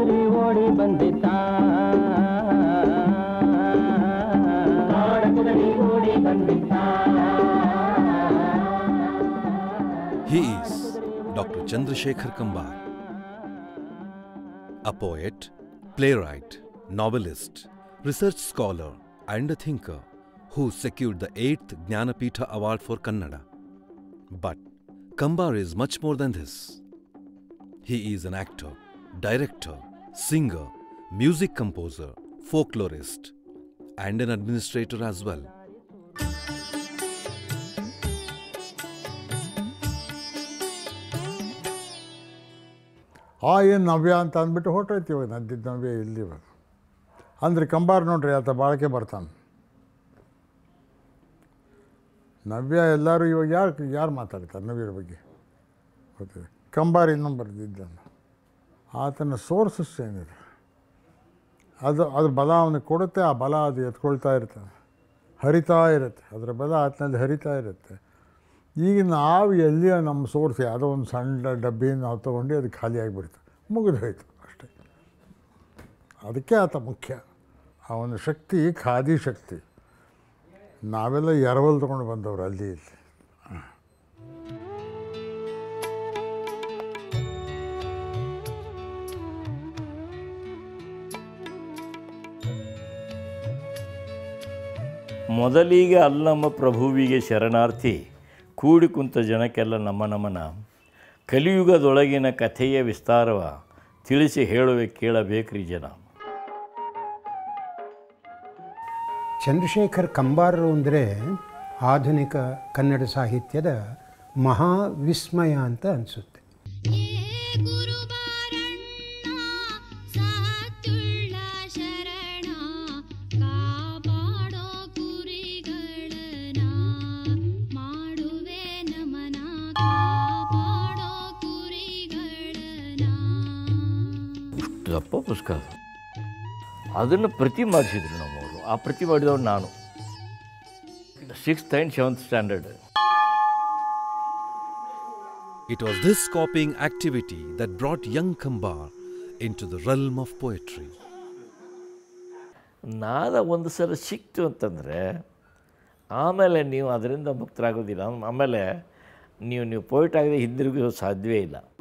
ಕುದುರೆ ಓಡಿ ಬಂದಿತ್ತ ಕಾಡ ಕುದುರೆ ಓಡಿ ಬಂದಿತ್ತ He is Dr. Chandrasekhar Kambar, a poet, playwright, novelist, research scholar, and a thinker who secured the 8th Jnanapitha Award for Kannada. But Kambar is much more than this. He is an actor, director, singer, music composer, folklorist, and an administrator as well. ಆ ಏನು ನವ್ಯ ಅಂತ ಅಂದ್ಬಿಟ್ಟು ಹೊರಟೋಯ್ತು ಇವಾಗ ನದ್ದಿದ್ದು ನವ್ಯ ಇಲ್ಲಿ ಇವಾಗ ಅಂದರೆ ಕಂಬಾರ ನೋಡ್ರಿ ಆತ ಬಾಳಕೆ ಬರ್ತಾನೆ ನವ್ಯ ಎಲ್ಲರೂ ಇವಾಗ ಯಾರು ಯಾರು ಮಾತಾಡ್ತಾರೆ ನವ್ಯರ ಬಗ್ಗೆ ಗೊತ್ತಿದೆ ಕಂಬಾರ ಇನ್ನೊಂದು ಬರೆದಿದ್ದಾನೆ ಆತನ ಸೋರ್ಸಸ್ ಏನಿದೆ ಅದು ಅದು ಬಲ ಅವನಿಗೆ ಕೊಡುತ್ತೆ ಆ ಬಲ ಅದು ಎತ್ಕೊಳ್ತಾ ಇರ್ತದೆ ಹರಿತಾ ಇರುತ್ತೆ ಅದರ ಬಲ ಆತನಲ್ಲಿ ಹರಿತಾ ಇರುತ್ತೆ ಈಗ ನಾವು ಎಲ್ಲಿಯ ನಮ್ಮ ಸೋರ್ಸ್ ಯಾವುದೋ ಒಂದು ಸಣ್ಣ ಡಬ್ಬಿಯನ್ನು ನಾವು ತೊಗೊಂಡು ಅದು ಖಾಲಿ ಆಗಿಬಿಡ್ತು ಮುಗಿದು ಹೋಯ್ತು ಅಷ್ಟೇ ಅದಕ್ಕೆ ಆತ ಮುಖ್ಯ ಅವನ ಶಕ್ತಿ ಖಾದಿ ಶಕ್ತಿ ನಾವೆಲ್ಲ ಎರವಲ್ ತೊಗೊಂಡು ಬಂದವರು ಅಲ್ಲಿ ಇಲ್ಲಿ ಮೊದಲಿಗೆ ಅಲ್ಲಮ್ಮ ಪ್ರಭುವಿಗೆ ಶರಣಾರ್ಥಿ ಕೂಡಿ ಕುಂತ ಜನಕ್ಕೆಲ್ಲ ನಮ್ಮ ನಮನ ಕಲಿಯುಗದೊಳಗಿನ ಕಥೆಯ ವಿಸ್ತಾರವ ತಿಳಿಸಿ ಹೇಳುವೆ ಕೇಳಬೇಕ್ರಿ ಜನ ಚಂದ್ರಶೇಖರ್ ಕಂಬಾರರು ಅಂದರೆ ಆಧುನಿಕ ಕನ್ನಡ ಸಾಹಿತ್ಯದ ಮಹಾ ವಿಸ್ಮಯ ಅಂತ ಅನಿಸುತ್ತೆ ಗುರುಬಾರಣ್ಣ ಸಾತುಳ್ಳ ಶರಣ ಕಾಪಾಡೋ ಕುರಿಗಳನ ಮಾಡುವೆ ನಮನ ಕಾಪಾಡೋ ಕುರಿಗಳನ ದಪ್ಪ ಪುಸ್ತಕ ಅದು ಅದನ್ನು ಪ್ರತಿ ಮಾಡಿಸಿದ್ರು ನಮ್ಮವರು ಆ ಪ್ರತಿ ಮಾಡಿದವ್ರು ನಾನು sixth and seventh standard It was this copying activity that brought young Kambar into the realm of poetry. ನಾದ ಒಂದು ಸಲ ಸಿಕ್ತು ಅಂತಂದರೆ ಆಮೇಲೆ ನೀವು ಅದರಿಂದ ಮುಕ್ತರಾಗೋದಿಲ್ಲ ಆಮೇಲೆ ನೀವು ನೀವು ಪೋಯಿಟ್ ಆಗದೆ ಹಿಂದಿರುಗಿಸೋ ಸಾಧ್ಯವೇ ಇಲ್ಲ